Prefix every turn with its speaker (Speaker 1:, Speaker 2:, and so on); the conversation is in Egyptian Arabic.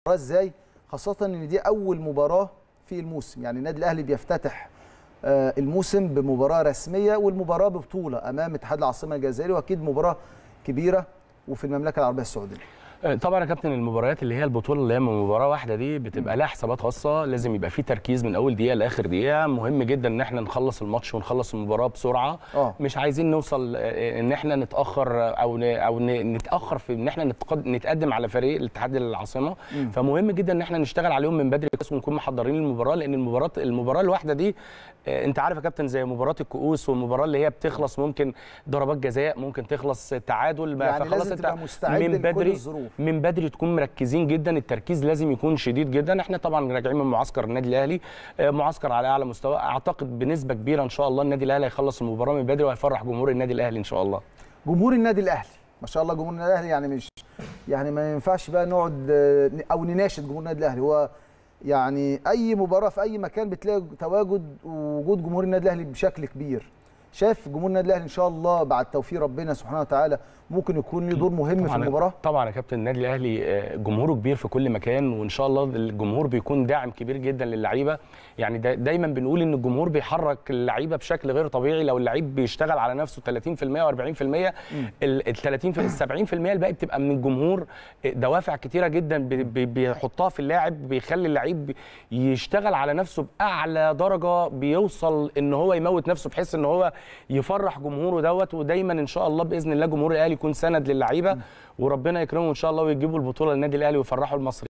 Speaker 1: ازاي خاصه ان دي اول مباراه في الموسم يعني النادي الاهلي بيفتتح آه، الموسم بمباراه رسميه والمباراه ببطوله امام اتحاد العاصمه الجزائري واكيد مباراه كبيره وفي المملكه العربيه السعوديه
Speaker 2: طبعا يا كابتن المباريات اللي هي البطوله اللي هي من مباراه واحده دي بتبقى لها حسابات خاصه لازم يبقى في تركيز من اول دقيقه لاخر دقيقه مهم جدا ان احنا نخلص الماتش ونخلص المباراه بسرعه
Speaker 1: اه
Speaker 2: مش عايزين نوصل آه، ان احنا نتاخر او ن- او ن- نتاخر في ان احنا نتقد- نتقدم على فريق الاتحاد العاصمه
Speaker 1: مم.
Speaker 2: فمهم جدا ان احنا نشتغل عليهم من بدري كويس ونكون محضرين المباراه لان المباراه المباراه الواحده دي آه، انت عارف يا كابتن زي مباراه الكؤوس والمباراه اللي هي بتخلص ممكن ضربات جزاء ممكن تخلص تعادل ما-
Speaker 1: يعني
Speaker 2: فخلاص
Speaker 1: لازم
Speaker 2: انت
Speaker 1: تبقى مستعد
Speaker 2: من
Speaker 1: لكل
Speaker 2: بدري
Speaker 1: الظروف
Speaker 2: من بدري تكون مركزين جدا التركيز لازم يكون شديد جدا احنا طبعا راجعين من معسكر النادي الاهلي آه، معسكر على اعلى مستوى اعتقد بنسبه كبيره ان شاء الله النادي الاهلي هيخلص المباراه من بدري وهيفرح جمهور النادي الاهلي ان شاء الله
Speaker 1: جمهور النادي الاهلي ما شاء الله جمهور النادي الاهلي يعني مش يعني ما ينفعش بقى نقعد آه، او نناشد جمهور النادي الاهلي هو يعني اي مباراه في اي مكان بتلاقي تواجد ووجود جمهور النادي الاهلي بشكل كبير شايف جمهور النادي الاهلي ان شاء الله بعد توفيق ربنا سبحانه وتعالى ممكن يكون له دور مهم في
Speaker 2: طبعاً-
Speaker 1: المباراه
Speaker 2: طبعا يا كابتن النادي الاهلي آه، جمهوره كبير في كل مكان وان شاء الله الجمهور بيكون داعم كبير جدا للعيبه يعني دا دايما بنقول ان الجمهور بيحرك اللعيبه بشكل غير طبيعي لو اللعيب بيشتغل على نفسه 30% و40% ال 30 ال 70% الباقي بتبقى من الجمهور آه، دوافع كتيره جدا بي- بي- بيحطها في اللاعب بيخلي اللعيب يشتغل على نفسه باعلى درجه بيوصل ان هو يموت نفسه بحيث ان هو يفرح جمهوره دوت ودايما ان شاء الله باذن الله جمهور الاهلي يكون سند للعيبه وربنا يكرمهم ان شاء الله ويجيبوا البطوله للنادي الاهلي ويفرحوا المصري